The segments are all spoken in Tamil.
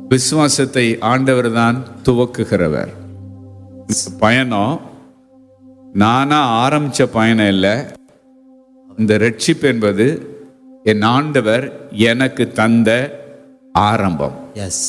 விசுவாசத்தை ஆண்டவர் தான் துவக்குகிறவர் இந்த பயணம் நானா ஆரம்பிச்ச பயணம் இல்லை இந்த ரட்சிப்பு என்பது என் ஆண்டவர் எனக்கு தந்த ஆரம்பம் எஸ்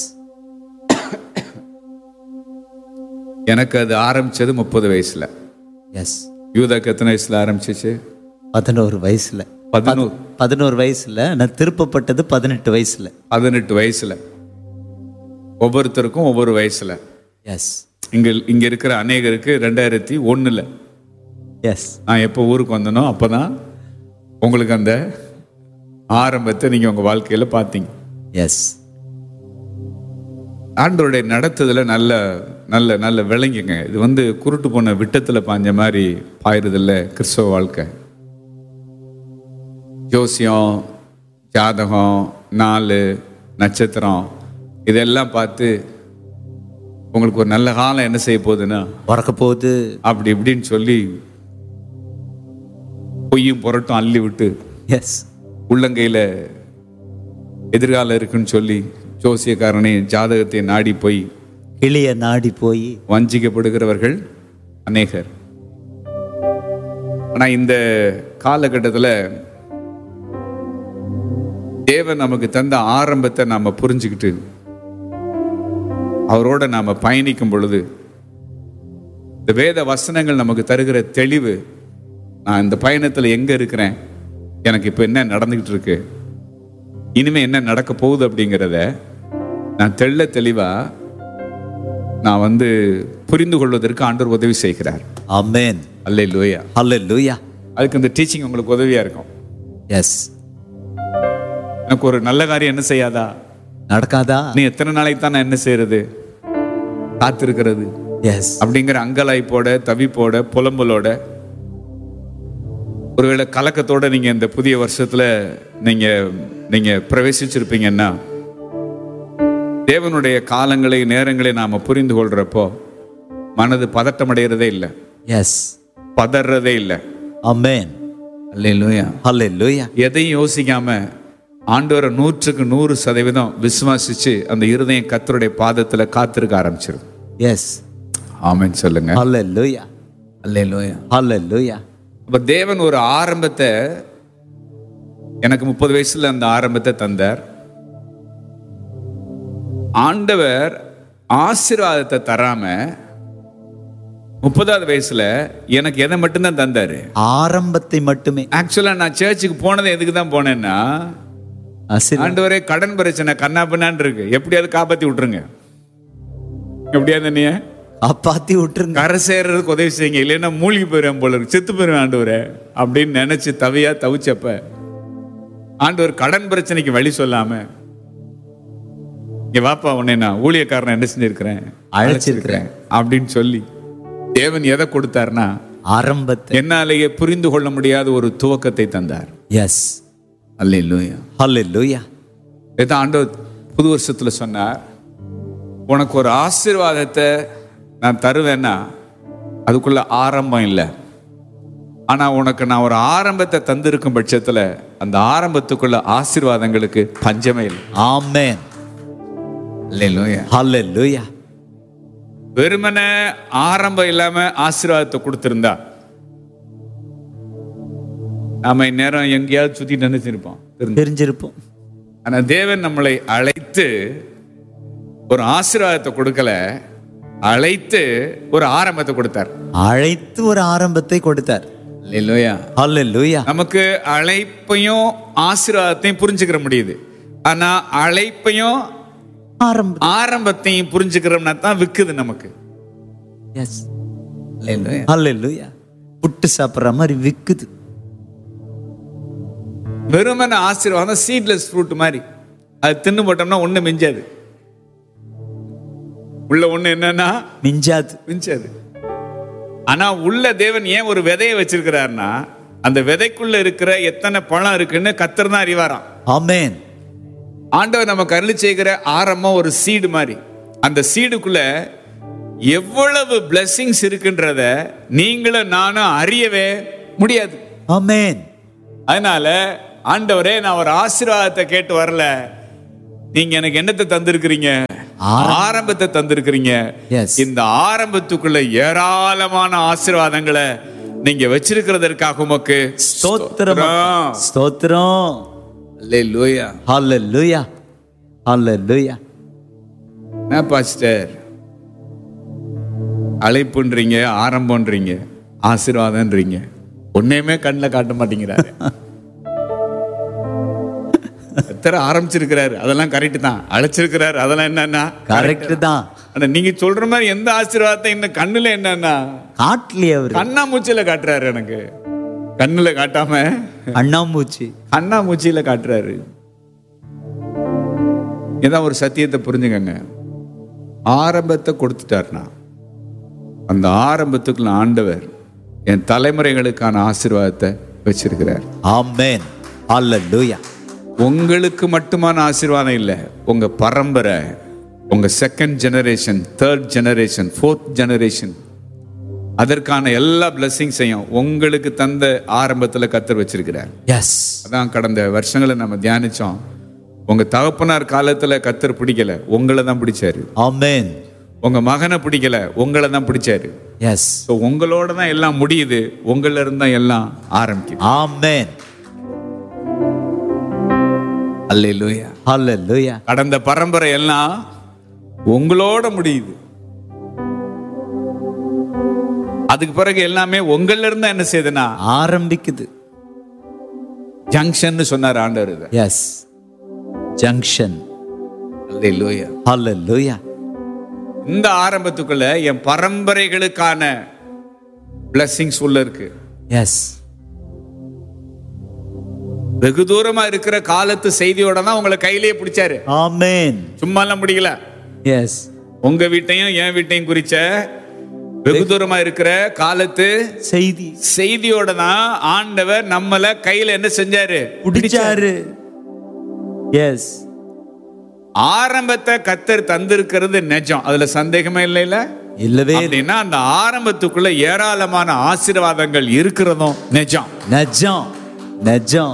எனக்கு அது ஆரம்பிச்சது முப்பது வயசுல எஸ் யூதாக்கு எத்தனை வயசுல ஆரம்பிச்சிச்சு பதினோரு வயசுல பதினோரு பதினோரு வயசுல நான் திருப்பப்பட்டது பதினெட்டு வயசுல பதினெட்டு வயசுல ஒவ்வொருத்தருக்கும் ஒவ்வொரு வயசுல எஸ் இங்க இங்க இருக்கிற அநேகருக்கு ரெண்டாயிரத்தி ஒண்ணுல எஸ் நான் எப்போ ஊருக்கு வந்தனோ அப்பதான் உங்களுக்கு அந்த ஆரம்பத்தை நீங்க உங்க வாழ்க்கையில பார்த்தீங்க எஸ் ஆண்டவருடைய நடத்துதல நல்ல நல்ல நல்ல விளங்குங்க இது வந்து குருட்டு போன விட்டத்துல பாஞ்ச மாதிரி பாயிருதில்ல கிறிஸ்தவ வாழ்க்கை ஜோசியம் ஜாதகம் நாள் நட்சத்திரம் இதெல்லாம் பார்த்து உங்களுக்கு ஒரு நல்ல காலம் என்ன செய்ய போகுதுன்னா பிறக்க போகுது அப்படி இப்படின்னு சொல்லி பொய்யும் புரட்டும் அள்ளி விட்டு எஸ் உள்ளங்கையில் எதிர்காலம் இருக்குன்னு சொல்லி ஜோசியக்காரனை ஜாதகத்தை நாடி போய் கிளிய நாடி போய் வஞ்சிக்கப்படுகிறவர்கள் அநேகர் ஆனா இந்த காலகட்டத்தில் தேவன் நமக்கு தந்த ஆரம்பத்தை நாம புரிஞ்சுக்கிட்டு அவரோட நாம பயணிக்கும் பொழுது இந்த வேத வசனங்கள் நமக்கு தருகிற தெளிவு நான் இந்த பயணத்தில் எங்க இருக்கிறேன் எனக்கு இப்போ என்ன நடந்துகிட்டு இருக்கு இனிமே என்ன நடக்க போகுது அப்படிங்கிறத நான் தெள்ள தெளிவா நான் வந்து புரிந்து கொள்வதற்கு ஆண்டவர் உதவி செய்கிறார் அமேன் அல்லே லோயா ஹalleluya அதுக்கு இந்த டீச்சிங் உங்களுக்கு உதவியா இருக்கும் எஸ் எனக்கு ஒரு நல்ல காரியம் என்ன செய்யாதா நடக்காதா நீ எத்தனை நாளைக்கு தான் நான் என்ன செய்யறது காத்திருக்கிறது எஸ் அப்படிங்கிற அங்கலாய்ப்போட தவிப்போட புலம்பலோட ஒருவேளை கலக்கத்தோட நீங்க இந்த புதிய வருஷத்துல நீங்க நீங்க பிரவேசிச்சிருப்பீங்கன்னா தேவனுடைய காலங்களை நேரங்களை நாம புரிந்து கொள்றப்போ மனது பதட்டமடைகிறதே இல்லை எஸ் பதறதே இல்லை அமேன் அல்லேலூயா ஹalleluya எதையும் யோசிக்காம ஆண்டவரை நூற்றுக்கு நூறு சதவீதம் விசுவாசிச்சு அந்த இருதயம் கத்தருடைய பாதத்துல காத்திருக்க ஆரம்பிச்சிரும் எஸ் ஆமென் சொல்லுங்க ஹalleluya அல்லேலூயா ஹalleluya அப்ப தேவன் ஒரு ஆரம்பத்தை எனக்கு முப்பது வயசுல அந்த ஆரம்பத்தை தந்தார் ஆண்டவர் ஆசீர்வாதத்தை தராம முப்பதாவது வயசுல எனக்கு எதை மட்டும்தான் தந்தாரு ஆரம்பத்தை மட்டுமே ஆக்சுவலா நான் சர்ச்சுக்கு போனது எதுக்கு தான் போனேன்னா ஆசீர்வாதம் ஆண்டவரே கடன் பிரச்சனை கண்ணா பின்னான்னு இருக்கு எப்படியாவது காப்பாத்தி விட்டுருங்க எப்படியாவது நீ காப்பாத்தி விட்டுருங்க கரை சேர்றதுக்கு உதவி செய்யுங்க இல்லைன்னா மூழ்கி போயிடுவேன் போல இருக்கு செத்து போயிடுவேன் ஆண்டவரே அப்படின்னு நினைச்சு தவியா தவிச்சப்ப ஆண்டவர் கடன் பிரச்சனைக்கு வழி சொல்லாம இங்க வாப்பா உன்னை நான் ஊழியக்காரனை என்ன செஞ்சிருக்கிறேன் அழைச்சிருக்கிறேன். அப்படின்னு சொல்லி தேவன் எதை கொடுத்தாருன்னா ஆரம்பத்தை என்னாலேயே புரிந்து கொள்ள முடியாத ஒரு துவக்கத்தை தந்தார் எஸ் அல்லேலூயா ஹalleluya இதான் ஆண்டவர் புது வருஷத்துல சொன்னார் உனக்கு ஒரு ஆசீர்வாதத்தை நான் தருவேன்னா அதுக்குள்ள ஆரம்பம் இல்லை ஆனா உனக்கு நான் ஒரு ஆரம்பத்தை தந்திருக்கும் பட்சத்துல அந்த ஆரம்பத்துக்குள்ள ஆசீர்வாதங்களுக்கு பஞ்சமே இல்லை ஆமென் இல்லையா ஹalleluya வெறுமனே ஆரம்பம் இல்லாம ஆசீர்வாதத்தை கொடுத்திருந்தா நாம இந்நேரம் எங்கேயாவது சுத்திட்டு நினைச்சிருப்போம் தெரிஞ்சிருப்போம் ஆனா தேவன் நம்மளை அழைத்து ஒரு ஆசீர்வாதத்தை கொடுக்கல அழைத்து ஒரு ஆரம்பத்தை கொடுத்தார் அழைத்து ஒரு ஆரம்பத்தை கொடுத்தார் இல்லையா ஹalleluya நமக்கு அழைப்பையும் ஆசீர்வாதத்தையும் புரிஞ்சுக்கிற முடியுது ஆனா அழைப்பையும் ஆரம்பம் ஆரம்பத்தையும் புரிஞ்சுக்கிறோம்னா தான் விக்குது நமக்கு எஸ் ஹalleluya புட்டு சாப்பிடுற மாதிரி விக்குது வெறுமன ஆசீர்வாதம் சீட்லெஸ் ஃப்ரூட் மாதிரி அது தின்னு போட்டோம்னா ஒண்ணு மிஞ்சாது உள்ள ஒண்ணு என்னன்னா மிஞ்சாது மிஞ்சாது ஆனா உள்ள தேவன் ஏன் ஒரு விதையை வச்சிருக்கிறாருன்னா அந்த விதைக்குள்ள இருக்கிற எத்தனை பழம் இருக்குன்னு கத்தர் தான் அறிவாராம் ஆமென் ஆண்டவர் நமக்கு அருளி செய்கிற ஆரம்பம் ஒரு சீடு மாதிரி அந்த சீடுக்குள்ள எவ்வளவு blessings இருக்குன்றத நீங்களும் நானும் அறியவே முடியாது ஆமென் அதனால ஆண்டவரே நான் ஒரு ஆசீர்வாதத்தை கேட்டு வரல நீங்க எனக்கு என்னத்தை தந்திருக்கிறீங்க ஆரம்பத்தை தந்திருக்கிறீங்க Yes. இந்த ஆரம்பத்துக்குள்ள ஏராளமான ஆசீர்வாதங்களை நீங்க வச்சிருக்கிறதற்காக உமக்கு ஸ்தோத்திரம் ஸ்தோத்திரம். ஸ்தோத்திரம் அல்லேலூயா ஹalleluya ஹalleluya என்ன பாஸ்டர் அழைப்புன்றீங்க ஆரம்பம்ன்றீங்க ஆசீர்வாதம்ன்றீங்க ஒன்னையுமே கண்ணில் காட்ட மாட்டேங்கிறாரு எத்தனை ஆரம்பிச்சிருக்கிறாரு அதெல்லாம் கரெக்ட் தான் அழைச்சிருக்கிறாரு அதெல்லாம் என்னன்னா கரெக்ட் தான் ஆனா நீங்க சொல்ற மாதிரி எந்த ஆசீர்வாதத்தை இன்னும் கண்ணுல என்னன்னா காட்டலையே அவரு கண்ணாமூச்சியில காட்டுறாரு எனக்கு கண்ணுல காட்டாம அண்ணாமூச்சி கண்ணாமூச்சியில காட்டுறாரு இதான் ஒரு சத்தியத்தை புரிஞ்சுக்கங்க ஆரம்பத்தை கொடுத்துட்டாருனா அந்த ஆரம்பத்துக்குள்ள ஆண்டவர் என் தலைமுறைகளுக்கான ஆசீர்வாதத்தை வச்சிருக்கிறார் ஆமென் ஹalleluya உங்களுக்கு மட்டுமான ஆசீர்வாதம் இல்லை உங்க பரம்பரை உங்க second generation third generation fourth generation அதற்கான எல்லா பிளஸ்ஸிங்ஸையும் உங்களுக்கு தந்த ஆரம்பத்தில் கத்தர் வச்சிருக்கிறார் எஸ் அதான் கடந்த வருஷங்களை நம்ம தியானிச்சோம் உங்க தகப்பனார் காலத்துல கத்தர் பிடிக்கல உங்களை தான் பிடிச்சாரு ஆமென் உங்க மகனை பிடிக்கல உங்களை தான் பிடிச்சாரு எஸ் ஸோ உங்களோட தான் எல்லாம் முடியுது உங்கள இருந்து தான் எல்லாம் ஆரம்பிக்குது ஆமென் அல்லேலூயா ஹalleluya கடந்த பரம்பரை எல்லாம் உங்களோட முடியுது அதுக்கு பிறகு எல்லாமே உங்கள இருந்தா என்ன செய்யுதுன்னா ஆரம்பிக்குது ஜங்ஷன் சொன்னார் ஆண்டவர் இதை எஸ் ஜங்ஷன் அல்லேலூயா ஹalleluya இந்த ஆரம்பத்துக்குள்ள என் பரம்பரைகளுக்கான பிளஸ்ஸிங்ஸ் உள்ள இருக்கு எஸ் வெகு தூரமா இருக்கிற காலத்து செய்தியோட தான் உங்களை கையிலேயே பிடிச்சாரு ஆமென் சும்மா எல்லாம் முடியல எஸ் உங்க வீட்டையும் என் வீட்டையும் குறிச்ச வெகு தூரமா இருக்கிற காலத்து செய்தி செய்தியோட தான் ஆண்டவர் நம்மள கையில என்ன செஞ்சாரு பிடிச்சாரு எஸ் ஆரம்பத்தை கத்தர் தந்திருக்கிறது நிஜம் அதுல சந்தேகமே இல்லைல்ல இல்லவே அப்படின்னா அந்த ஆரம்பத்துக்குள்ள ஏராளமான ஆசீர்வாதங்கள் இருக்கிறதும் நிஜம் நஜம் நஜம்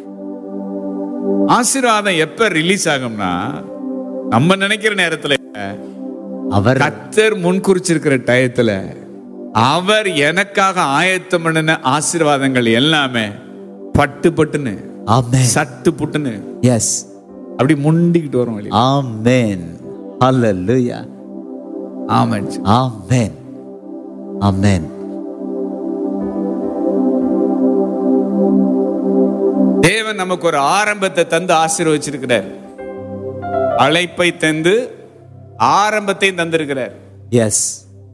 ஆசீர்வாதம் எப்ப ரிலீஸ் ஆகும்னா நம்ம நினைக்கிற நேரத்துல அவர் கத்தர் முன்குறிச்சிருக்கிற டயத்துல அவர் எனக்காக ஆயத்தம் பண்ணின ஆசீர்வாதங்கள் எல்லாமே பட்டு பட்டுன்னு ஆமென் சட்டு புட்டுன்னு எஸ் அப்படி முண்டிக்கிட்டு வரும் வெளியில ஆமென் ஹalleluya ஆமாம் ஆமென் ஆமென் தேவன் நமக்கு ஒரு ஆரம்பத்தை தந்து ஆசீர்வச்சிருக்கிறார் அழைப்பை தந்து ஆரம்பத்தையும் தந்திருக்கிறார் எஸ்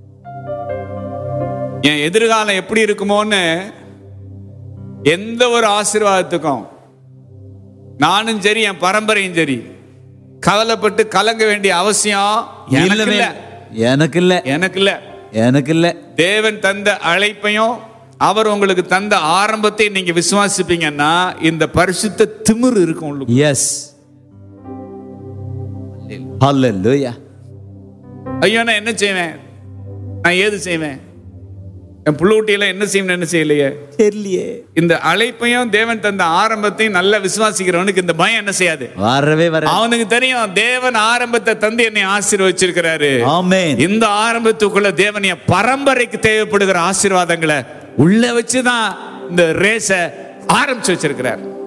என் எதிர்காலம் எப்படி இருக்குமோன்னு எந்த ஒரு ஆசீர்வாதத்துக்கும் நானும் சரி என் பரம்பரையும் சரி கவலைப்பட்டு கலங்க வேண்டிய அவசியம் எனக்கு இல்லவே இல்ல எனக்கு இல்ல எனக்கு இல்ல எனக்கு இல்ல தேவன் தந்த அழைப்பையும் அவர் உங்களுக்கு தந்த ஆரம்பத்தை நீங்க விசுவாசிப்பீங்கன்னா இந்த பரிசுத்த திமிரு இருக்கும் உங்களுக்கு எஸ் ஹalleluya ஐயோ நான் என்ன செய்வேன் நான் ஏது செய்வேன் என் புள்ளூட்டியெல்லாம் என்ன செய்யணும் என்ன செய்யலையே தெரியலையே இந்த அழைப்பையும் தேவன் தந்த ஆரம்பத்தையும் நல்லா விசுவாசிக்கிறவனுக்கு இந்த பயம் என்ன செய்யாது வரவே வர அவனுக்கு தெரியும் தேவன் ஆரம்பத்தை தந்து என்னை ஆசீர்வச்சிருக்கிறாரு ஆமென் இந்த ஆரம்பத்துக்குள்ள தேவன் என் பரம்பரைக்கு தேவைப்படுகிற ஆசீர்வாதங்களை உள்ள வச்சுதான் இந்த ரேஸ ஆரம்பிச்சு வச்சிருக்கிறார்